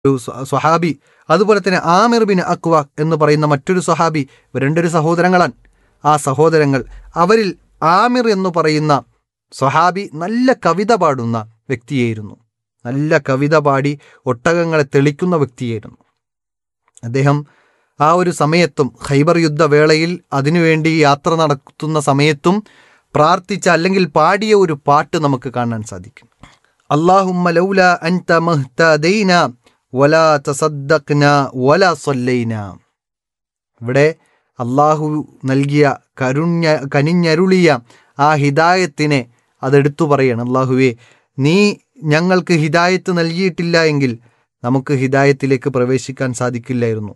ഒരു സ്വ- സ്വഹാബി അതുപോലെ തന്നെ ആമിർ ബിൻ അക്വ എന്ന് പറയുന്ന മറ്റൊരു സ്വഹാബി ഇവർ രണ്ടൊരു സഹോദരങ്ങളാണ് ആ സഹോദരങ്ങൾ അവരിൽ ആമിർ എന്ന് പറയുന്ന സ്വഹാബി നല്ല കവിത പാടുന്ന വ്യക്തിയായിരുന്നു നല്ല കവിത പാടി ഒട്ടകങ്ങളെ തെളിക്കുന്ന വ്യക്തിയായിരുന്നു അദ്ദേഹം ആ ഒരു സമയത്തും ഖൈബർ യുദ്ധവേളയിൽ അതിനുവേണ്ടി യാത്ര നടത്തുന്ന സമയത്തും പ്രാർത്ഥിച്ച അല്ലെങ്കിൽ പാടിയ ഒരു പാട്ട് നമുക്ക് കാണാൻ സാധിക്കും അള്ളാഹുമ്മ ലൗല അൻത മഹ്തദൈന വലാ തസദ്ദഖ്ന വലാ സല്ലൈന ഇവിടെ അള്ളാഹു നൽകിയ കരുണ്യ കനിഞ്ഞരുളിയ ആ ഹിദായത്തിനെ അതെടുത്തു പറയണം അള്ളാഹുവേ നീ ഞങ്ങൾക്ക് ഹിദായത്ത് നൽകിയിട്ടില്ല എങ്കിൽ നമുക്ക് ഹിദായത്തിലേക്ക് പ്രവേശിക്കാൻ സാധിക്കില്ലായിരുന്നു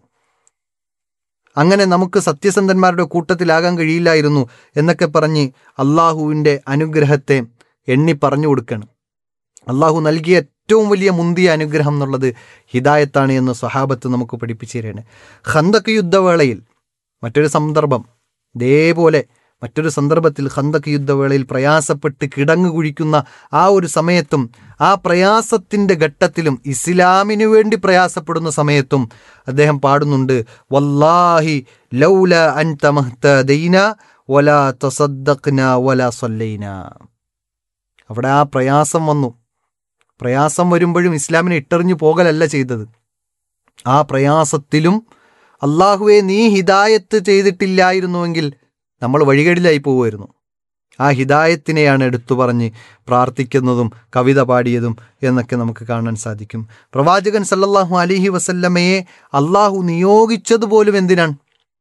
അങ്ങനെ നമുക്ക് സത്യസന്ധന്മാരുടെ കൂട്ടത്തിലാകാൻ കഴിയില്ലായിരുന്നു എന്നൊക്കെ പറഞ്ഞ് അള്ളാഹുവിൻ്റെ അനുഗ്രഹത്തെ എണ്ണി പറഞ്ഞു കൊടുക്കണം അള്ളാഹു നൽകിയ ഏറ്റവും വലിയ മുന്തിയ അനുഗ്രഹം എന്നുള്ളത് ഹിദായത്താണ് എന്ന് സ്വഹാബത്ത് നമുക്ക് പഠിപ്പിച്ചു തരാണ് ഖന്തക്ക് യുദ്ധവേളയിൽ മറ്റൊരു സന്ദർഭം ഇതേപോലെ മറ്റൊരു സന്ദർഭത്തിൽ ഖന്തക്ക് യുദ്ധവേളയിൽ പ്രയാസപ്പെട്ട് കിടങ്ങു കുഴിക്കുന്ന ആ ഒരു സമയത്തും ആ പ്രയാസത്തിൻ്റെ ഘട്ടത്തിലും ഇസ്ലാമിനു വേണ്ടി പ്രയാസപ്പെടുന്ന സമയത്തും അദ്ദേഹം പാടുന്നുണ്ട് വല്ലാഹി ലൗല അൻത മഹ്തദൈന വലാ തസദ്ദഖ്ന വലാ സല്ലൈന അവിടെ ആ പ്രയാസം വന്നു പ്രയാസം വരുമ്പോഴും ഇസ്ലാമിനെ ഇട്ടെറിഞ്ഞു പോകലല്ല ചെയ്തത് ആ പ്രയാസത്തിലും അള്ളാഹുവെ നീ ഹിദായത്ത് ചെയ്തിട്ടില്ലായിരുന്നുവെങ്കിൽ നമ്മൾ വഴികേടിലായി പോവുമായിരുന്നു ആ ഹിദായത്തിനെയാണ് എടുത്തു പറഞ്ഞ് പ്രാർത്ഥിക്കുന്നതും കവിത പാടിയതും എന്നൊക്കെ നമുക്ക് കാണാൻ സാധിക്കും പ്രവാചകൻ സല്ലല്ലാഹു അലിഹി വസല്ലമയെ അള്ളാഹു നിയോഗിച്ചതുപോലും എന്തിനാണ്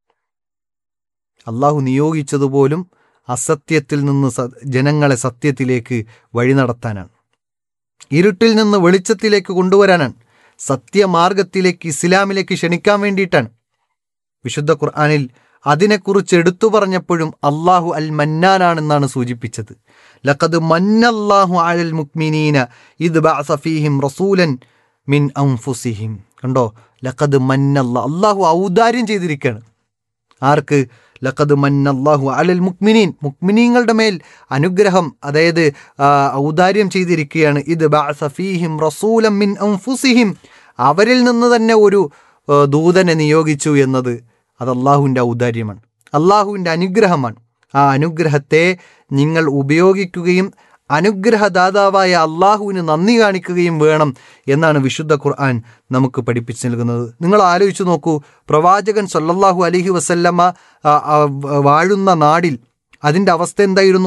അള്ളാഹു നിയോഗിച്ചതുപോലും അസത്യത്തിൽ നിന്ന് സ- ജനങ്ങളെ സത്യത്തിലേക്ക് വഴി നടത്താനാണ് ഇരുട്ടിൽ നിന്ന് വെളിച്ചത്തിലേക്ക് കൊണ്ടുവരാനാണ് സത്യമാർഗത്തിലേക്ക് ഇസ്ലാമിലേക്ക് ക്ഷണിക്കാൻ വേണ്ടിയിട്ടാണ് വിശുദ്ധ ഖുർആനിൽ അതിനെക്കുറിച്ച് എടുത്തു പറഞ്ഞപ്പോഴും അള്ളാഹു അൽ മന്നാനാണെന്നാണ് സൂചിപ്പിച്ചത് ലഖദ് മന്നല്ലാഹു അലൽ മുക്മിനീന ഇത് ഫീഹിം റസൂലൻ മിൻ അംഫുസിഹിം കണ്ടോ ലഖദ് മന്നല്ല അള്ളാഹു ഔദാര്യം ചെയ്തിരിക്കുകയാണ് ആർക്ക് ലഖദ് മന്നല്ലാഹു അലൽ മുക്മിനീൻ മുക്മിനീങ്ങളുടെ മേൽ അനുഗ്രഹം അതായത് ആ, ഔദാര്യം ചെയ്തിരിക്കുകയാണ് ഇത് ഫീഹിം റസൂലം മിൻ അംഫുസിഹിം അവരിൽ നിന്ന് തന്നെ ഒരു ആ, ദൂതനെ നിയോഗിച്ചു എന്നത് അത് അള്ളാഹുവിൻ്റെ ഔദാര്യമാണ് അള്ളാഹുവിൻ്റെ അനുഗ്രഹമാണ് ആ അനുഗ്രഹത്തെ നിങ്ങൾ ഉപയോഗിക്കുകയും അനുഗ്രഹദാതാവായ അള്ളാഹുവിന് നന്ദി കാണിക്കുകയും വേണം എന്നാണ് വിശുദ്ധ ഖുർആൻ നമുക്ക് പഠിപ്പിച്ചു നൽകുന്നത് നിങ്ങൾ ആലോചിച്ചു നോക്കൂ പ്രവാചകൻ സല്ലല്ലാഹു അലൈഹി വസല്ലമ ആ, ആ, വാഴുന്ന നാടിൽ അതിൻ്റെ അവസ്ഥ എന്തായിരുന്നു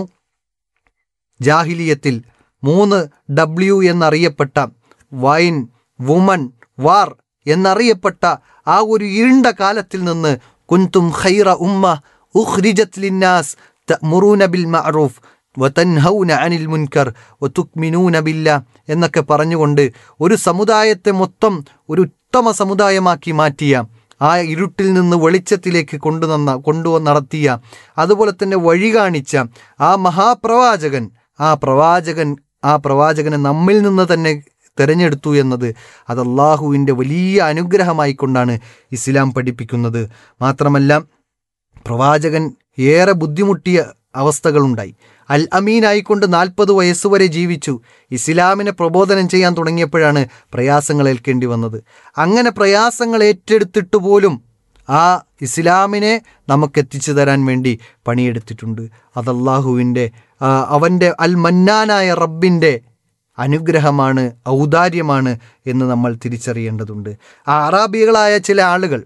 ജാഹിലിയത്തിൽ മൂന്ന് ഡബ്ല്യു എന്നറിയപ്പെട്ട വൈൻ വുമൺ വാർ എന്നറിയപ്പെട്ട ആ ഒരു ഇരുണ്ട കാലത്തിൽ നിന്ന് കുന്തും ഖൈറ ഉമ്മ ഉഖ്രിജത് ലിന്നാസ് തഅ്മുറൂന ബിൽ മഅറൂഫ് വതൻഹൗന അനിൽ മുൻകർ വതുക്മിനൂന ബില്ല എന്നൊക്കെ പറഞ്ഞുകൊണ്ട് ഒരു സമുദായത്തെ മൊത്തം ഒരു ഉത്തമ സമുദായമാക്കി മാറ്റിയ ആ ഇരുട്ടിൽ നിന്ന് വെളിച്ചത്തിലേക്ക് കൊണ്ടുവന്ന കൊണ്ടുവന്ന് നടത്തിയ അതുപോലെ തന്നെ വഴി കാണിച്ച ആ മഹാപ്രവാചകൻ ആ പ്രവാചകൻ ആ പ്രവാചകനെ നമ്മിൽ നിന്ന് തന്നെ തിരഞ്ഞെടുത്തു എന്നത് അത് അള്ളാഹുവിൻ്റെ വലിയ അനുഗ്രഹമായിക്കൊണ്ടാണ് ഇസ്ലാം പഠിപ്പിക്കുന്നത് മാത്രമല്ല പ്രവാചകൻ ഏറെ ബുദ്ധിമുട്ടിയ അവസ്ഥകളുണ്ടായി അൽ അമീനായിക്കൊണ്ട് നാൽപ്പത് വയസ്സുവരെ ജീവിച്ചു ഇസ്ലാമിനെ പ്രബോധനം ചെയ്യാൻ തുടങ്ങിയപ്പോഴാണ് പ്രയാസങ്ങൾ ഏൽക്കേണ്ടി വന്നത് അങ്ങനെ പ്രയാസങ്ങൾ ഏറ്റെടുത്തിട്ട് പോലും ആ ഇസ്ലാമിനെ നമുക്ക് എത്തിച്ചു തരാൻ വേണ്ടി പണിയെടുത്തിട്ടുണ്ട് അത് അള്ളാഹുവിൻ്റെ അവൻ്റെ അൽ മന്നാനായ റബ്ബിൻ്റെ അനുഗ്രഹമാണ് ഔദാര്യമാണ് എന്ന് നമ്മൾ തിരിച്ചറിയേണ്ടതുണ്ട് ആ അറാബികളായ ചില ആളുകൾ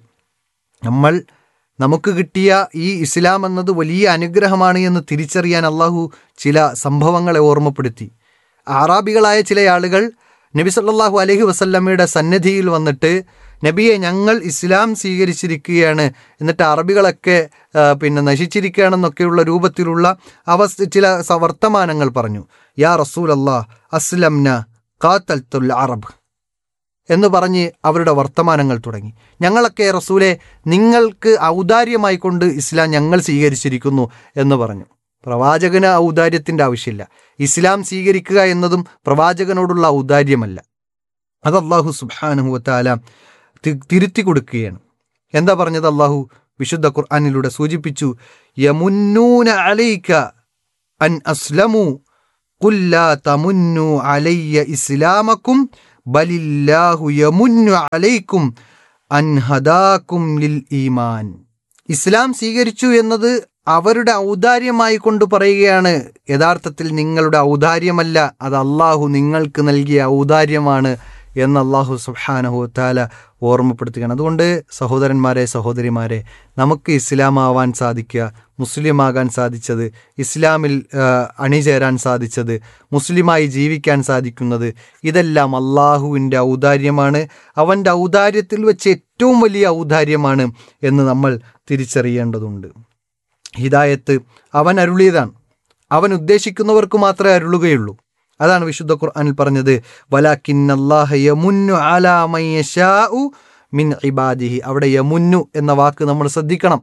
നമ്മൾ നമുക്ക് കിട്ടിയ ഈ ഇസ്ലാം എന്നത് വലിയ അനുഗ്രഹമാണ് എന്ന് തിരിച്ചറിയാൻ അള്ളാഹു ചില സംഭവങ്ങളെ ഓർമ്മപ്പെടുത്തി അറാബികളായ ചില ആളുകൾ നബി സല്ലല്ലാഹു അലൈഹി വസല്ലമ്മയുടെ സന്നിധിയിൽ വന്നിട്ട് നബിയെ ഞങ്ങൾ ഇസ്ലാം സ്വീകരിച്ചിരിക്കുകയാണ് എന്നിട്ട് അറബികളൊക്കെ ആ, പിന്നെ നശിച്ചിരിക്കുകയാണെന്നൊക്കെയുള്ള രൂപത്തിലുള്ള അവസ്ഥ ചില സ- വർത്തമാനങ്ങൾ പറഞ്ഞു യാ റസൂൽ അള്ളാഹ് അസ്ലംന കാത്തൽ അറബ് എന്ന് പറഞ്ഞ് അവരുടെ വർത്തമാനങ്ങൾ തുടങ്ങി ഞങ്ങളൊക്കെ റസൂലെ നിങ്ങൾക്ക് ഔദാര്യമായി കൊണ്ട് ഇസ്ലാം ഞങ്ങൾ സ്വീകരിച്ചിരിക്കുന്നു എന്ന് പറഞ്ഞു പ്രവാചകന് ഔദാര്യത്തിൻ്റെ ആവശ്യമില്ല ഇസ്ലാം സ്വീകരിക്കുക എന്നതും പ്രവാചകനോടുള്ള ഔദാര്യമല്ല അത് അള്ളാഹു സുബാനുഹുവത്താല തിരുത്തി കൊടുക്കുകയാണ് എന്താ പറഞ്ഞത് അള്ളാഹു വിശുദ്ധ ഖുർആാനിലൂടെ സൂചിപ്പിച്ചു യമുന്നൂന അലൈക അൻ അസ്ലമു കുല്ല തമുന്നു അലയ്യ ഇസ്ലാമക്കും ബലില്ലാഹു യമുന്നു അലൈക്കും അൻ ഹദാക്കും ലിൽ ഈമാൻ ഇസ്ലാം സ്വീകരിച്ചു എന്നത് അവരുടെ ഔദാര്യമായി കൊണ്ട് പറയുകയാണ് യഥാർത്ഥത്തിൽ നിങ്ങളുടെ ഔദാര്യമല്ല അത് അള്ളാഹു നിങ്ങൾക്ക് നൽകിയ ഔദാര്യമാണ് എന്ന് അള്ളാഹു സുബ്ഹാനഹു താല ഓർമ്മപ്പെടുത്തുകയാണ് അതുകൊണ്ട് സഹോദരന്മാരെ സഹോദരിമാരെ നമുക്ക് ഇസ്ലാമാവാൻ സാധിക്കുക മുസ്ലിമാകാൻ സാധിച്ചത് ഇസ്ലാമിൽ ആ, അണിചേരാൻ സാധിച്ചത് മുസ്ലിമായി ജീവിക്കാൻ സാധിക്കുന്നത് ഇതെല്ലാം അള്ളാഹുവിൻ്റെ ഔദാര്യമാണ് അവൻ്റെ ഔദാര്യത്തിൽ വെച്ച് ഏറ്റവും വലിയ ഔദാര്യമാണ് എന്ന് നമ്മൾ തിരിച്ചറിയേണ്ടതുണ്ട് ഹിദായത്ത് അവൻ അരുളിയതാണ് അവൻ ഉദ്ദേശിക്കുന്നവർക്ക് മാത്രമേ അരുളുകയുള്ളൂ അതാണ് വിശുദ്ധ ഖുർആനിൽ പറഞ്ഞത് വലാക്കിന്നല്ലാഹ യമുന്നു അലാ മൻ യശാഉ മിൻ ഇബാദിഹി അവിടെ യമുന്നു എന്ന വാക്ക് നമ്മൾ ശ്രദ്ധിക്കണം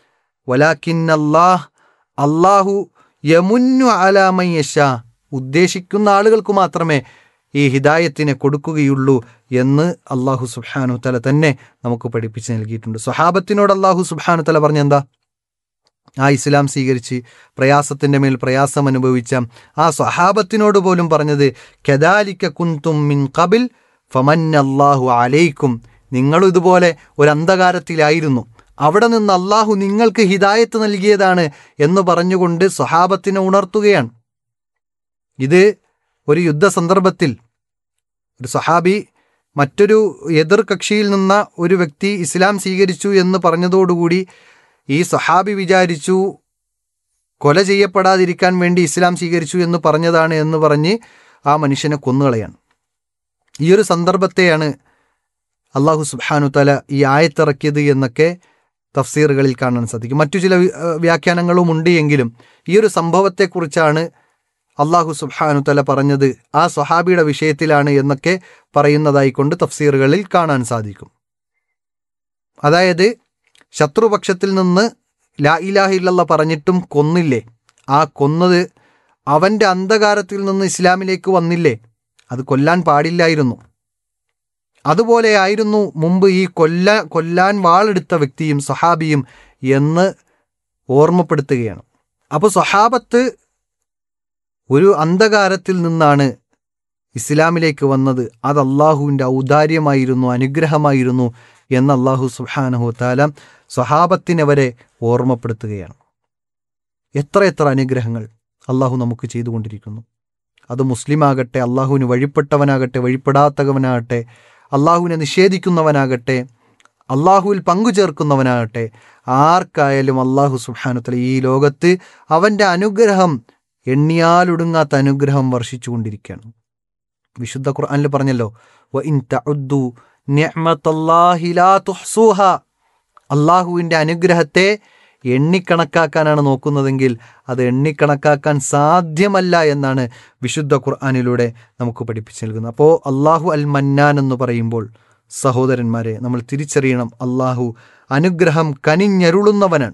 വലാക്കിന്നല്ലാഹ് അള്ളാഹു യമുന്നു അലാ മൻ യശാ ഉദ്ദേശിക്കുന്ന ആളുകൾക്ക് മാത്രമേ ഈ ഹിദായത്തിനെ കൊടുക്കുകയുള്ളൂ എന്ന് അള്ളാഹു സുബ്ഹാനു തല തന്നെ നമുക്ക് പഠിപ്പിച്ച് നൽകിയിട്ടുണ്ട് സ്വഹാബത്തിനോട് അള്ളാഹു സുബ്ഹാനു തല പറഞ്ഞെന്താ ആ ഇസ്ലാം സ്വീകരിച്ച് പ്രയാസത്തിൻ്റെ മേൽ പ്രയാസം അനുഭവിച്ച ആ സ്വഹാബത്തിനോട് പോലും പറഞ്ഞത് കെദാലിക്ക കുന്തും മിൻ കബിൽ ഫമന്നല്ലാഹു അലൈക്കും നിങ്ങളും ഇതുപോലെ ഒരു അന്ധകാരത്തിലായിരുന്നു അവിടെ നിന്ന് അള്ളാഹു നിങ്ങൾക്ക് ഹിദായത്ത് നൽകിയതാണ് എന്ന് പറഞ്ഞുകൊണ്ട് സ്വഹാബത്തിനെ ഉണർത്തുകയാണ് ഇത് ഒരു യുദ്ധ സന്ദർഭത്തിൽ ഒരു സഹാബി മറ്റൊരു എതിർ കക്ഷിയിൽ നിന്ന ഒരു വ്യക്തി ഇസ്ലാം സ്വീകരിച്ചു എന്ന് പറഞ്ഞതോടുകൂടി ഈ സഹാബി വിചാരിച്ചു കൊല ചെയ്യപ്പെടാതിരിക്കാൻ വേണ്ടി ഇസ്ലാം സ്വീകരിച്ചു എന്ന് പറഞ്ഞതാണ് എന്ന് പറഞ്ഞ് ആ മനുഷ്യനെ കൊന്നുകളയാണ് ഈ ഒരു സന്ദർഭത്തെയാണ് അള്ളാഹു സുബ്ഹാനു തല ഈ ആയത്തിറക്കിയത് എന്നൊക്കെ തഫ്സീറുകളിൽ കാണാൻ സാധിക്കും മറ്റു ചില വി- ഏഹ് വ്യാഖ്യാനങ്ങളും ഉണ്ട് എങ്കിലും ഈ ഒരു സംഭവത്തെക്കുറിച്ചാണ് അള്ളാഹു സുബ്ഹാനു തല പറഞ്ഞത് ആ സ്വഹാബിയുടെ വിഷയത്തിലാണ് എന്നൊക്കെ പറയുന്നതായിക്കൊണ്ട് തഫ്സീറുകളിൽ കാണാൻ സാധിക്കും അതായത് ശത്രുപക്ഷത്തിൽ നിന്ന് ലാ ഇലാഹ ഇല്ലല്ല പറഞ്ഞിട്ടും കൊന്നില്ലേ ആ കൊന്നത് അവൻ്റെ അന്ധകാരത്തിൽ നിന്ന് ഇസ്ലാമിലേക്ക് വന്നില്ലേ അത് കൊല്ലാൻ പാടില്ലായിരുന്നു അതുപോലെ ആയിരുന്നു മുമ്പ് ഈ കൊല്ല കൊല്ലാൻ വാളെടുത്ത വ്യക്തിയും സഹാബിയും എന്ന് ഓർമ്മപ്പെടുത്തുകയാണ് അപ്പോൾ സഹാബത്ത് ഒരു അന്ധകാരത്തിൽ നിന്നാണ് ഇസ്ലാമിലേക്ക് വന്നത് അത് അള്ളാഹുവിൻ്റെ ഔദാര്യമായിരുന്നു അനുഗ്രഹമായിരുന്നു എന്ന് അള്ളാഹു സുബ്ഹാനഹു താല സ്വഹാബത്തിനെ വരെ ഓർമ്മപ്പെടുത്തുകയാണ് എത്ര എത്ര അനുഗ്രഹങ്ങൾ അള്ളാഹു നമുക്ക് ചെയ്തുകൊണ്ടിരിക്കുന്നു അത് മുസ്ലിമാകട്ടെ അള്ളാഹുവിന് വഴിപ്പെട്ടവനാകട്ടെ വഴിപ്പെടാത്തവനാകട്ടെ അള്ളാഹുവിനെ നിഷേധിക്കുന്നവനാകട്ടെ അള്ളാഹുവിൽ പങ്കുചേർക്കുന്നവനാകട്ടെ ആർക്കായാലും അള്ളാഹു സുബ്ഹാനുത്തല ഈ ലോകത്ത് അവൻ്റെ അനുഗ്രഹം എണ്ണിയാലൊടുങ്ങാത്ത അനുഗ്രഹം വർഷിച്ചുകൊണ്ടിരിക്കുകയാണ് വിശുദ്ധ ഖുർആനിൽ പറഞ്ഞല്ലോ വ ഇൻ തഉദ്ദു നിഅമത്തല്ലാഹി ലാ തുഹ്സൂഹ അള്ളാഹുവിൻ്റെ അനുഗ്രഹത്തെ എണ്ണിക്കണക്കാക്കാനാണ് നോക്കുന്നതെങ്കിൽ അത് എണ്ണിക്കണക്കാക്കാൻ സാധ്യമല്ല എന്നാണ് വിശുദ്ധ ഖുർആാനിലൂടെ നമുക്ക് പഠിപ്പിച്ചു നൽകുന്നത് അപ്പോൾ അള്ളാഹു അൽ മന്നാൻ എന്ന് പറയുമ്പോൾ സഹോദരന്മാരെ നമ്മൾ തിരിച്ചറിയണം അള്ളാഹു അനുഗ്രഹം കനിഞ്ഞരുളുന്നവനാണ്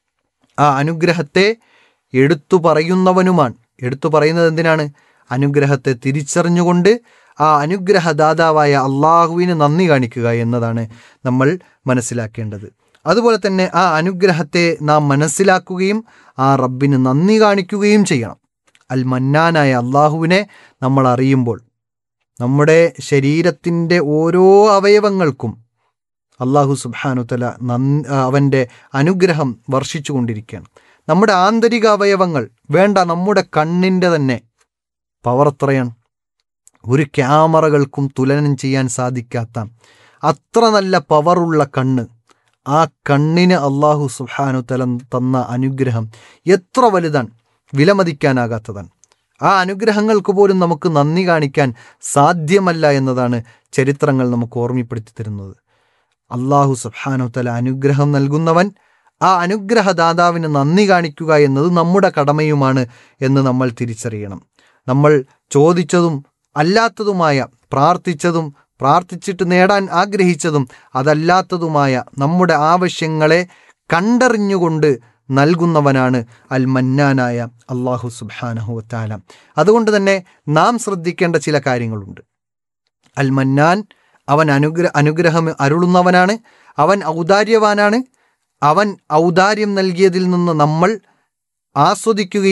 ആ അനുഗ്രഹത്തെ എടുത്തു പറയുന്നവനുമാണ് എടുത്തു പറയുന്നത് എന്തിനാണ് അനുഗ്രഹത്തെ തിരിച്ചറിഞ്ഞുകൊണ്ട് ആ അനുഗ്രഹദാതാവായ അള്ളാഹുവിന് നന്ദി കാണിക്കുക എന്നതാണ് നമ്മൾ മനസ്സിലാക്കേണ്ടത് അതുപോലെ തന്നെ ആ അനുഗ്രഹത്തെ നാം മനസ്സിലാക്കുകയും ആ റബ്ബിന് നന്ദി കാണിക്കുകയും ചെയ്യണം അൽ മന്നാനായ അള്ളാഹുവിനെ നമ്മൾ അറിയുമ്പോൾ നമ്മുടെ ശരീരത്തിൻ്റെ ഓരോ അവയവങ്ങൾക്കും അള്ളാഹു സുബാനുതല നന്ദി അവൻ്റെ അനുഗ്രഹം വർഷിച്ചു കൊണ്ടിരിക്കുകയാണ് നമ്മുടെ ആന്തരിക അവയവങ്ങൾ വേണ്ട നമ്മുടെ കണ്ണിൻ്റെ തന്നെ പവർ എത്രയാണ് ഒരു ക്യാമറകൾക്കും തുലനം ചെയ്യാൻ സാധിക്കാത്ത അത്ര നല്ല പവറുള്ള കണ്ണ് ആ കണ്ണിന് അള്ളാഹു സുഹാനു തലം തന്ന അനുഗ്രഹം എത്ര വലുതാണ് വിലമതിക്കാനാകാത്തതാണ് ആ അനുഗ്രഹങ്ങൾക്ക് പോലും നമുക്ക് നന്ദി കാണിക്കാൻ സാധ്യമല്ല എന്നതാണ് ചരിത്രങ്ങൾ നമുക്ക് ഓർമ്മപ്പെടുത്തി തരുന്നത് അള്ളാഹു സുഹാനു തല അനുഗ്രഹം നൽകുന്നവൻ ആ അനുഗ്രഹദാതാവിന് നന്ദി കാണിക്കുക എന്നത് നമ്മുടെ കടമയുമാണ് എന്ന് നമ്മൾ തിരിച്ചറിയണം നമ്മൾ ചോദിച്ചതും അല്ലാത്തതുമായ പ്രാർത്ഥിച്ചതും പ്രാർത്ഥിച്ചിട്ട് നേടാൻ ആഗ്രഹിച്ചതും അതല്ലാത്തതുമായ നമ്മുടെ ആവശ്യങ്ങളെ കണ്ടറിഞ്ഞുകൊണ്ട് നൽകുന്നവനാണ് അൽ മന്നാനായ അള്ളാഹു സുബാനഹു താല അതുകൊണ്ട് തന്നെ നാം ശ്രദ്ധിക്കേണ്ട ചില കാര്യങ്ങളുണ്ട് അൽ മന്നാൻ അവൻ അനുഗ്ര അനുഗ്രഹം അരുളുന്നവനാണ് അവൻ ഔദാര്യവാനാണ് അവൻ ഔദാര്യം നൽകിയതിൽ നിന്ന് നമ്മൾ ആസ്വദിക്കുകയും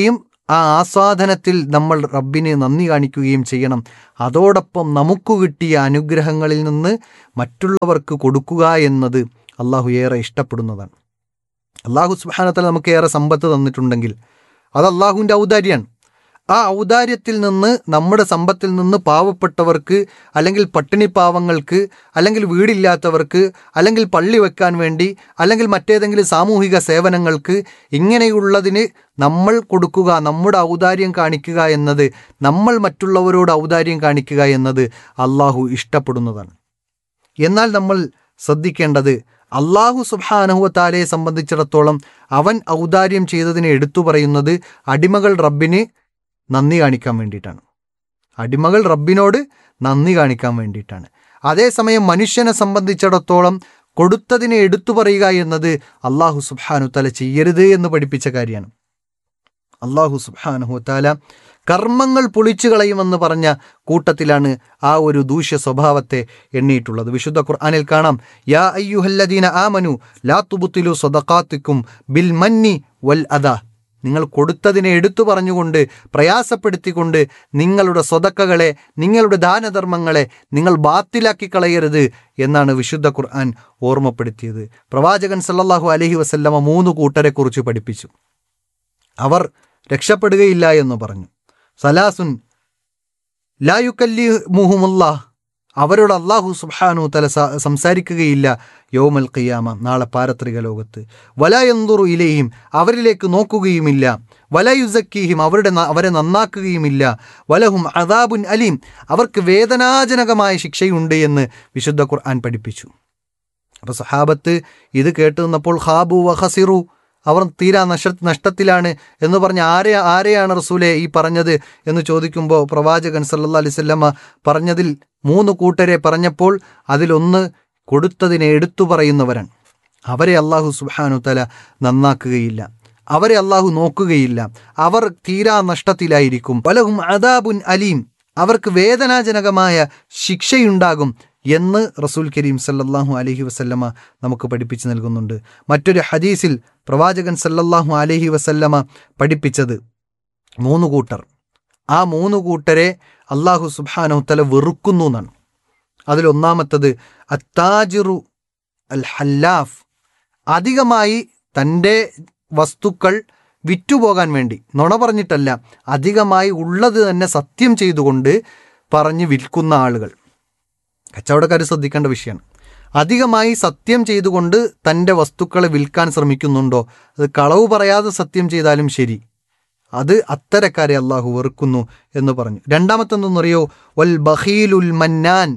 ആ ആസ്വാദനത്തിൽ നമ്മൾ റബ്ബിന് നന്ദി കാണിക്കുകയും ചെയ്യണം അതോടൊപ്പം നമുക്ക് കിട്ടിയ അനുഗ്രഹങ്ങളിൽ നിന്ന് മറ്റുള്ളവർക്ക് കൊടുക്കുക എന്നത് അള്ളാഹു ഏറെ ഇഷ്ടപ്പെടുന്നതാണ് അള്ളാഹു സുബാനത്തല നമുക്ക് ഏറെ സമ്പത്ത് തന്നിട്ടുണ്ടെങ്കിൽ അത് അള്ളാഹുവിൻ്റെ ഔദാര്യമാണ് ആ ഔദാര്യത്തിൽ നിന്ന് നമ്മുടെ സമ്പത്തിൽ നിന്ന് പാവപ്പെട്ടവർക്ക് അല്ലെങ്കിൽ പട്ടിണി പാവങ്ങൾക്ക് അല്ലെങ്കിൽ വീടില്ലാത്തവർക്ക് അല്ലെങ്കിൽ പള്ളി വെക്കാൻ വേണ്ടി അല്ലെങ്കിൽ മറ്റേതെങ്കിലും സാമൂഹിക സേവനങ്ങൾക്ക് ഇങ്ങനെയുള്ളതിന് നമ്മൾ കൊടുക്കുക നമ്മുടെ ഔദാര്യം കാണിക്കുക എന്നത് നമ്മൾ മറ്റുള്ളവരോട് ഔദാര്യം കാണിക്കുക എന്നത് അള്ളാഹു ഇഷ്ടപ്പെടുന്നതാണ് എന്നാൽ നമ്മൾ ശ്രദ്ധിക്കേണ്ടത് അള്ളാഹു സുബാനഹുവത്താലയെ സംബന്ധിച്ചിടത്തോളം അവൻ ഔദാര്യം ചെയ്തതിനെ എടുത്തു പറയുന്നത് അടിമകൾ റബ്ബിന് നന്ദി കാണിക്കാൻ വേണ്ടിയിട്ടാണ് അടിമകൾ റബ്ബിനോട് നന്ദി കാണിക്കാൻ വേണ്ടിയിട്ടാണ് അതേസമയം മനുഷ്യനെ സംബന്ധിച്ചിടത്തോളം കൊടുത്തതിനെ എടുത്തു പറയുക എന്നത് അള്ളാഹു സുബാനുത്താല ചെയ്യരുത് എന്ന് പഠിപ്പിച്ച കാര്യമാണ് അള്ളാഹു സുബാനുഹുത്താല കർമ്മങ്ങൾ പൊളിച്ചു കളയുമെന്ന് പറഞ്ഞ കൂട്ടത്തിലാണ് ആ ഒരു ദൂഷ്യ സ്വഭാവത്തെ എണ്ണിയിട്ടുള്ളത് വിശുദ്ധ ഖുർആനിൽ കാണാം യാ അയ്യുഹല്ലദീന ആമനു ലാ തുബുത്തിലു സ്വതക്കാത്തിക്കും ബിൽ മന്നി വൽ അദാ നിങ്ങൾ കൊടുത്തതിനെ എടുത്തു പറഞ്ഞുകൊണ്ട് പ്രയാസപ്പെടുത്തിക്കൊണ്ട് നിങ്ങളുടെ സ്വതക്കകളെ നിങ്ങളുടെ ദാനധർമ്മങ്ങളെ നിങ്ങൾ ബാത്തിലാക്കി കളയരുത് എന്നാണ് വിശുദ്ധ ഖുർആൻ ഓർമ്മപ്പെടുത്തിയത് പ്രവാചകൻ സല്ലല്ലാഹു അലഹി വസല്ലമ മൂന്ന് കൂട്ടരെക്കുറിച്ച് പഠിപ്പിച്ചു അവർ രക്ഷപ്പെടുകയില്ല എന്ന് പറഞ്ഞു സലാസുൻ ലായുക്കല്ലി മുഹുമുല്ല അവരോട് അള്ളാഹു സുബ്ഹാനു തല സ- സംസാരിക്കുകയില്ല യോമൽ ഖിയാമ നാളെ പാരത്രിക ലോകത്ത് വലയന്തുറു ഇലയും അവരിലേക്ക് നോക്കുകയുമില്ല വലയുസക്കീഹിം അവരുടെ ന- അവരെ നന്നാക്കുകയുമില്ല വലഹും അദാബുൻ അലീം അവർക്ക് വേദനാജനകമായ ശിക്ഷയുണ്ട് എന്ന് വിശുദ്ധ ഖുർആൻ പഠിപ്പിച്ചു അപ്പോൾ സഹാബത്ത് ഇത് കേട്ടു നിന്നപ്പോൾ ഹാബു വഹസിറു അവർ തീരാ നഷ്ട നഷ്ടത്തിലാണ് എന്ന് പറഞ്ഞ് ആരെ ആരെയാണ് റസൂലെ ഈ പറഞ്ഞത് എന്ന് ചോദിക്കുമ്പോൾ പ്രവാചകൻ സല്ലല്ലാഹു അലൈഹി വസല്ലമ പറഞ്ഞതിൽ മൂന്ന് കൂട്ടരെ പറഞ്ഞപ്പോൾ അതിലൊന്ന് കൊടുത്തതിനെ എടുത്തു പറയുന്നവരാണ് അവരെ അള്ളാഹു സുബ്ഹാനു തല നന്നാക്കുകയില്ല അവരെ അള്ളാഹു നോക്കുകയില്ല അവർ തീരാ നഷ്ടത്തിലായിരിക്കും പലഹും അദാബുൻ അലീം അവർക്ക് വേദനാജനകമായ ശിക്ഷയുണ്ടാകും എന്ന് റസൂൽ കരീം സല്ലല്ലാഹു അലൈഹി വസല്ലമ നമുക്ക് പഠിപ്പിച്ചു നൽകുന്നുണ്ട് മറ്റൊരു ഹദീസിൽ പ്രവാചകൻ സല്ലല്ലാഹു അലൈഹി വസല്ലമ പഠിപ്പിച്ചത് മൂന്ന് കൂട്ടർ ആ മൂന്ന് കൂട്ടരെ അള്ളാഹു സുബ്ഹാനഹു തല വെറുക്കുന്നു എന്നാണ് അതിലൊന്നാമത്തത് അത്താജിറു അൽ ഹല്ലാഫ് അധികമായി തൻ്റെ വസ്തുക്കൾ വിറ്റുപോകാൻ വേണ്ടി നുണ പറഞ്ഞിട്ടല്ല അധികമായി ഉള്ളത് തന്നെ സത്യം ചെയ്തുകൊണ്ട് പറഞ്ഞ് വിൽക്കുന്ന ആളുകൾ കച്ചവടക്കാർ ശ്രദ്ധിക്കേണ്ട വിഷയമാണ് അധികമായി സത്യം ചെയ്തുകൊണ്ട് തൻ്റെ വസ്തുക്കളെ വിൽക്കാൻ ശ്രമിക്കുന്നുണ്ടോ അത് കളവ് പറയാതെ സത്യം ചെയ്താലും ശരി അത് അത്തരക്കാരെ അള്ളാഹു വെറുക്കുന്നു എന്ന് പറഞ്ഞു രണ്ടാമത്തെന്തെന്നറിയോ വൽ ബഹീലുൽ മന്നാൻ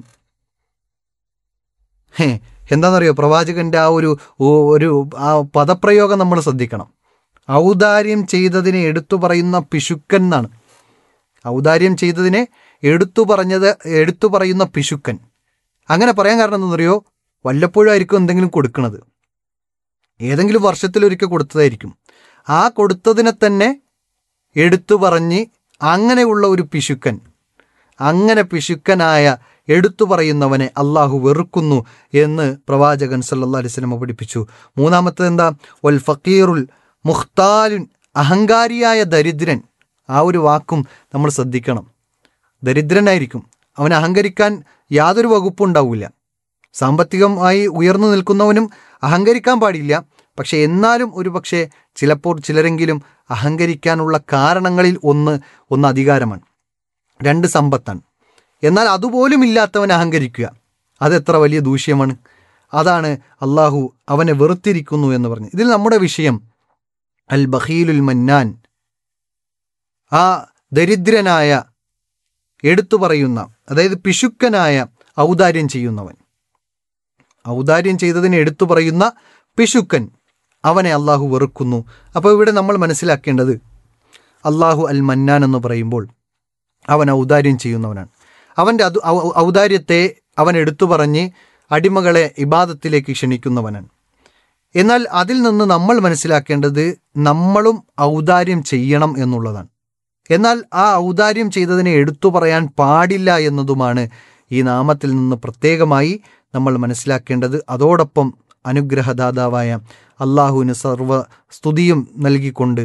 ഹേ എന്താണെന്നറിയോ പ്രവാചകന്റെ ആ ഒരു ഓ- ഒരു ആ പദപ്രയോഗം നമ്മൾ ശ്രദ്ധിക്കണം ഔദാര്യം ചെയ്തതിനെ എടുത്തു പറയുന്ന പിശുക്കൻ എന്നാണ് ഔദാര്യം ചെയ്തതിനെ എടുത്തു പറഞ്ഞത് എടുത്തു പറയുന്ന പിശുക്കൻ അങ്ങനെ പറയാൻ കാരണം എന്താണെന്നറിയോ വല്ലപ്പോഴും ആയിരിക്കും എന്തെങ്കിലും കൊടുക്കുന്നത് ഏതെങ്കിലും വർഷത്തിലൊരിക്കൽ കൊടുത്തതായിരിക്കും ആ കൊടുത്തതിനെ തന്നെ എടുത്തു പറഞ്ഞ് അങ്ങനെയുള്ള ഒരു പിശുക്കൻ അങ്ങനെ പിശുക്കനായ എടുത്തു പറയുന്നവനെ അള്ളാഹു വെറുക്കുന്നു എന്ന് പ്രവാചകൻ സല്ലല്ലാഹു അലൈഹി വസല്ലം പഠിപ്പിച്ചു മൂന്നാമത്തത് എന്താ വൽ ഫക്കീറുൽ മുഖ്താലുൻ അഹങ്കാരിയായ ദരിദ്രൻ ആ ഒരു വാക്കും നമ്മൾ ശ്രദ്ധിക്കണം ദരിദ്രനായിരിക്കും അവൻ അഹങ്കരിക്കാൻ യാതൊരു വകുപ്പും ഉണ്ടാവില്ല സാമ്പത്തികമായി ഉയർന്നു നിൽക്കുന്നവനും അഹങ്കരിക്കാൻ പാടില്ല പക്ഷെ എന്നാലും ഒരു പക്ഷേ ചിലപ്പോൾ ചിലരെങ്കിലും അഹങ്കരിക്കാനുള്ള കാരണങ്ങളിൽ ഒന്ന് ഒന്ന് അധികാരമാണ് രണ്ട് സമ്പത്താണ് എന്നാൽ അതുപോലും ഇല്ലാത്തവൻ അഹങ്കരിക്കുക അതെത്ര വലിയ ദൂഷ്യമാണ് അതാണ് അള്ളാഹു അവനെ വെറുത്തിരിക്കുന്നു എന്ന് പറഞ്ഞു ഇതിൽ നമ്മുടെ വിഷയം അൽ ബഹീലുൽ മന്നാൻ ആ ദരിദ്രനായ എടുത്തു പറയുന്ന അതായത് പിശുക്കനായ ഔദാര്യം ചെയ്യുന്നവൻ ഔദാര്യം ചെയ്തതിനെ എടുത്തു പറയുന്ന പിശുക്കൻ അവനെ അള്ളാഹു വെറുക്കുന്നു അപ്പോൾ ഇവിടെ നമ്മൾ മനസ്സിലാക്കേണ്ടത് അള്ളാഹു അൽ മന്നാൻ എന്ന് പറയുമ്പോൾ അവൻ ഔദാര്യം ചെയ്യുന്നവനാണ് അവൻ്റെ അത് ഔ- ഔദാര്യത്തെ അവൻ എടുത്തു പറഞ്ഞ് അടിമകളെ ഇബാദത്തിലേക്ക് ക്ഷണിക്കുന്നവനാണ് എന്നാൽ അതിൽ നിന്ന് നമ്മൾ മനസ്സിലാക്കേണ്ടത് നമ്മളും ഔദാര്യം ചെയ്യണം എന്നുള്ളതാണ് എന്നാൽ ആ ഔദാര്യം ചെയ്തതിനെ എടുത്തു പറയാൻ പാടില്ല എന്നതുമാണ് ഈ നാമത്തിൽ നിന്ന് പ്രത്യേകമായി നമ്മൾ മനസ്സിലാക്കേണ്ടത് അതോടൊപ്പം അനുഗ്രഹദാതാവായ അള്ളാഹുവിന് സർവ സ്തുതിയും നൽകിക്കൊണ്ട്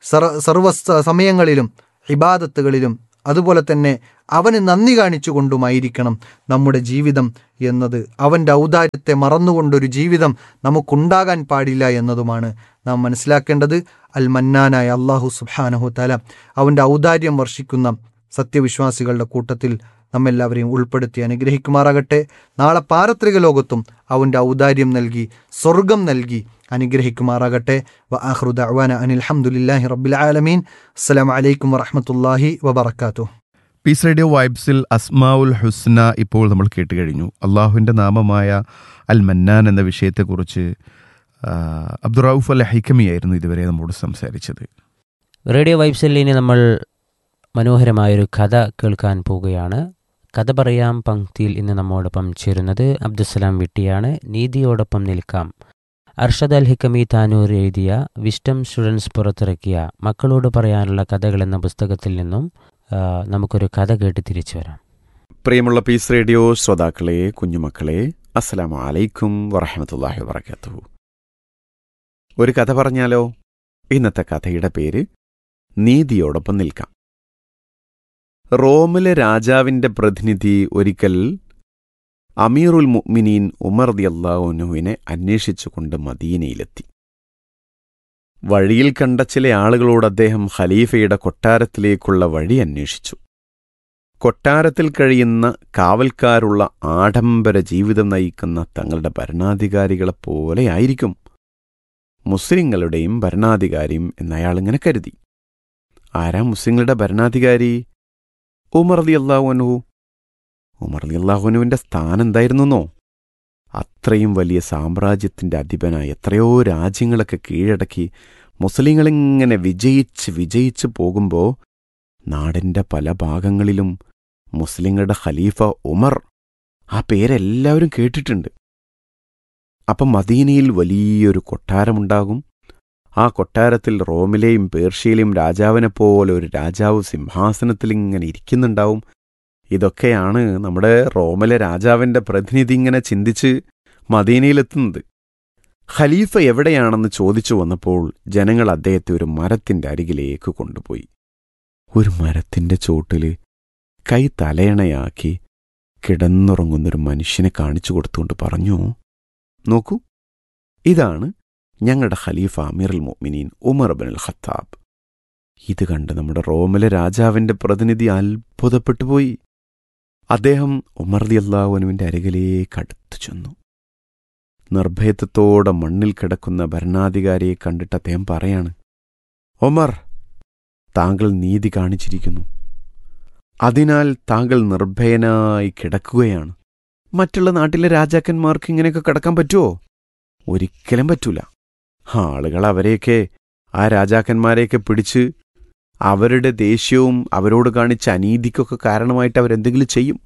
സർ സർവ സ- സമയങ്ങളിലും ഇബാദത്തുകളിലും അതുപോലെ തന്നെ അവന് നന്ദി കാണിച്ചുകൊണ്ടുമായിരിക്കണം നമ്മുടെ ജീവിതം എന്നത് അവൻ്റെ ഔദാര്യത്തെ മറന്നുകൊണ്ടൊരു ജീവിതം നമുക്കുണ്ടാകാൻ പാടില്ല എന്നതുമാണ് നാം മനസ്സിലാക്കേണ്ടത് അൽ മന്നാനായ അള്ളാഹു സുബ്ഹാനഹു തല അവൻ്റെ ഔദാര്യം വർഷിക്കുന്ന സത്യവിശ്വാസികളുടെ കൂട്ടത്തിൽ നമ്മെല്ലാവരെയും ഉൾപ്പെടുത്തി അനുഗ്രഹിക്കുമാറാകട്ടെ നാളെ പാരത്രിക ലോകത്തും അവൻ്റെ ഔദാര്യം നൽകി സ്വർഗം നൽകി അനുഗ്രഹിക്കുമാറാകട്ടെ വ ആഹ്റു ദഅ്വാന അനിൽ ഹംദുലില്ലാഹി റബ്ബിൽ ആലമീൻ അസ്സലാമു അലൈക്കും വറഹ്മത്തുള്ളാഹി വബറകാതുഹു പീസ് റേഡിയോ വൈബ്സിൽ അസ്മാഉൽ ഹുസ്ന ഇപ്പോൾ നമ്മൾ കേട്ട് കഴിഞ്ഞു അള്ളാഹുവിൻ്റെ നാമമായ അൽ മന്നാൻ എന്ന വിഷയത്തെക്കുറിച്ച് ആ, അബ്ദുറൌഫ് അൽ ഹൈക്കമിയായിരുന്നു ഇതുവരെ നമ്മോട് സംസാരിച്ചത് റേഡിയോ വൈബ്സിൽ ഇനി നമ്മൾ മനോഹരമായൊരു കഥ കേൾക്കാൻ പോവുകയാണ് കഥ പറയാം പങ്ക്തിയിൽ ഇന്ന് നമ്മോടൊപ്പം ചേരുന്നത് അബ്ദുസലാം വിട്ടിയാണ് നീതിയോടൊപ്പം നിൽക്കാം അർഷദ് അൽ ഹിക്കമി താനൂർ എഴുതിയ വിസ്റ്റം സ്റ്റുഡൻസ് പുറത്തിറക്കിയ മക്കളോട് പറയാനുള്ള കഥകൾ എന്ന പുസ്തകത്തിൽ നിന്നും ആ, നമുക്കൊരു കഥ കേട്ട് തിരിച്ചു വരാം പ്രിയമുള്ള പീസ് റേഡിയോ ശ്രോതാക്കളെ കുഞ്ഞുമക്കളെ അസ്സലാമു അലൈക്കും വറഹമത്തല്ലാഹി വബറകാത്തു ഒരു കഥ പറഞ്ഞാലോ ഇന്നത്തെ കഥയുടെ പേര് നീതിയോടൊപ്പം നിൽക്കാം റോമിലെ രാജാവിന്റെ പ്രതിനിധി ഒരിക്കൽ അമീറുൽ മുഅ്മിനീൻ ഉമർ ദിയല്ലാഹുനുവിനെ അന്വേഷിച്ചുകൊണ്ട് മദീനയിലെത്തി വഴിയിൽ കണ്ട ചില ആളുകളോട് അദ്ദേഹം ഖലീഫയുടെ കൊട്ടാരത്തിലേക്കുള്ള വഴി അന്വേഷിച്ചു കൊട്ടാരത്തിൽ കഴിയുന്ന കാവൽക്കാരുള്ള ആഡംബര ജീവിതം നയിക്കുന്ന തങ്ങളുടെ ഭരണാധികാരികളെപ്പോലെ ആയിരിക്കും മുസ്ലിങ്ങളുടെയും ഭരണാധികാരിയും എന്നയാളിങ്ങനെ കരുതി ആരാ മുസ്ലിങ്ങളുടെ ഭരണാധികാരി ഉമർ അലി അള്ളാഹുനു ഉമർ അലി അള്ളാഹുനുവിന്റെ സ്ഥാനം എന്തായിരുന്നോ അത്രയും വലിയ സാമ്രാജ്യത്തിന്റെ അധിപനായി എത്രയോ രാജ്യങ്ങളൊക്കെ കീഴടക്കി മുസ്ലിങ്ങളിങ്ങനെ വിജയിച്ച് വിജയിച്ച് പോകുമ്പോൾ നാടിന്റെ പല ഭാഗങ്ങളിലും മുസ്ലിങ്ങളുടെ ഖലീഫ ഉമർ ആ പേരെല്ലാവരും കേട്ടിട്ടുണ്ട് അപ്പം മദീനയിൽ വലിയൊരു കൊട്ടാരമുണ്ടാകും ആ കൊട്ടാരത്തിൽ റോമിലെയും പേർഷ്യയിലെയും രാജാവിനെ പോലെ ഒരു രാജാവ് സിംഹാസനത്തിൽ ഇങ്ങനെ ഇരിക്കുന്നുണ്ടാവും ഇതൊക്കെയാണ് നമ്മുടെ റോമിലെ രാജാവിന്റെ പ്രതിനിധി ഇങ്ങനെ ചിന്തിച്ച് മദീനയിലെത്തുന്നത് ഖലീഫ എവിടെയാണെന്ന് ചോദിച്ചു വന്നപ്പോൾ ജനങ്ങൾ അദ്ദേഹത്തെ ഒരു മരത്തിന്റെ അരികിലേക്ക് കൊണ്ടുപോയി ഒരു മരത്തിന്റെ ചോട്ടില് കൈ തലയണയാക്കി കിടന്നുറങ്ങുന്നൊരു മനുഷ്യനെ കാണിച്ചു കൊടുത്തുകൊണ്ട് പറഞ്ഞു നോക്കൂ ഇതാണ് ഞങ്ങളുടെ ഖലീഫ അമീറുൽ മുഅ്മിനീൻ ഉമർ ബിൻ അൽ ഖത്താബ് ഇത് കണ്ട് നമ്മുടെ റോമിലെ രാജാവിന്റെ പ്രതിനിധി അത്ഭുതപ്പെട്ടു പോയി അദ്ദേഹം ഉമർ റളി അള്ളാഹുനുവിന്റെ അരികിലേക്ക് അടുത്തു ചെന്നു നിർഭയത്വത്തോടെ മണ്ണിൽ കിടക്കുന്ന ഭരണാധികാരിയെ കണ്ടിട്ട് അദ്ദേഹം പറയാണ് ഒമർ താങ്കൾ നീതി കാണിച്ചിരിക്കുന്നു അതിനാൽ താങ്കൾ നിർഭയനായി കിടക്കുകയാണ് മറ്റുള്ള നാട്ടിലെ രാജാക്കന്മാർക്ക് ഇങ്ങനെയൊക്കെ കിടക്കാൻ പറ്റുമോ ഒരിക്കലും പറ്റൂല ആളുകൾ അവരെയൊക്കെ ആ രാജാക്കന്മാരെയൊക്കെ പിടിച്ച് അവരുടെ ദേഷ്യവും അവരോട് കാണിച്ച അനീതിക്കൊക്കെ കാരണമായിട്ട് അവരെന്തെങ്കിലും ചെയ്യും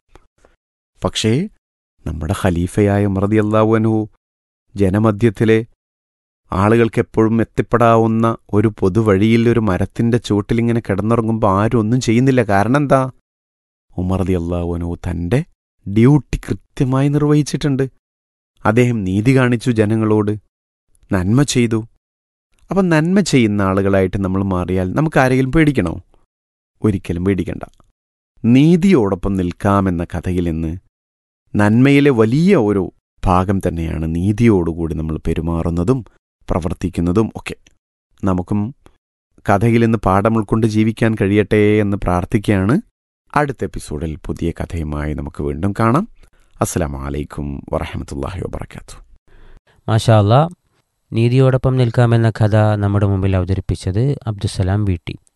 പക്ഷേ നമ്മുടെ ഖലീഫയായ മറതി അള്ളാഹുവനു ജനമധ്യത്തിലെ ആളുകൾക്ക് എപ്പോഴും എത്തിപ്പെടാവുന്ന ഒരു പൊതുവഴിയിൽ ഒരു മരത്തിന്റെ ചുവട്ടിലിങ്ങനെ കിടന്നുറങ്ങുമ്പോൾ ആരും ഒന്നും ചെയ്യുന്നില്ല കാരണം എന്താ ഉമർദി അള്ളാഹുനു തന്റെ ഡ്യൂട്ടി കൃത്യമായി നിർവഹിച്ചിട്ടുണ്ട് അദ്ദേഹം നീതി കാണിച്ചു ജനങ്ങളോട് നന്മ ചെയ്തു അപ്പം നന്മ ചെയ്യുന്ന ആളുകളായിട്ട് നമ്മൾ മാറിയാൽ നമുക്ക് ആരെങ്കിലും പേടിക്കണോ ഒരിക്കലും പേടിക്കണ്ട നീതിയോടൊപ്പം നിൽക്കാമെന്ന കഥയിൽ നിന്ന് നന്മയിലെ വലിയ ഒരു ഭാഗം തന്നെയാണ് നീതിയോടുകൂടി നമ്മൾ പെരുമാറുന്നതും പ്രവർത്തിക്കുന്നതും ഒക്കെ നമുക്കും കഥയിൽ നിന്ന് പാഠം ഉൾക്കൊണ്ട് ജീവിക്കാൻ കഴിയട്ടെ എന്ന് പ്രാർത്ഥിക്കുകയാണ് അടുത്ത എപ്പിസോഡിൽ പുതിയ കഥയുമായി നമുക്ക് വീണ്ടും കാണാം അസ്സലാമു അലൈക്കും വറഹമത്തല്ലാഹി വബർക്കാത്തു മാഷാ അല്ലാ നീതിയോടൊപ്പം നിൽക്കാമെന്ന കഥ നമ്മുടെ മുമ്പിൽ അവതരിപ്പിച്ചത് അബ്ദുസലാം വീട്ടി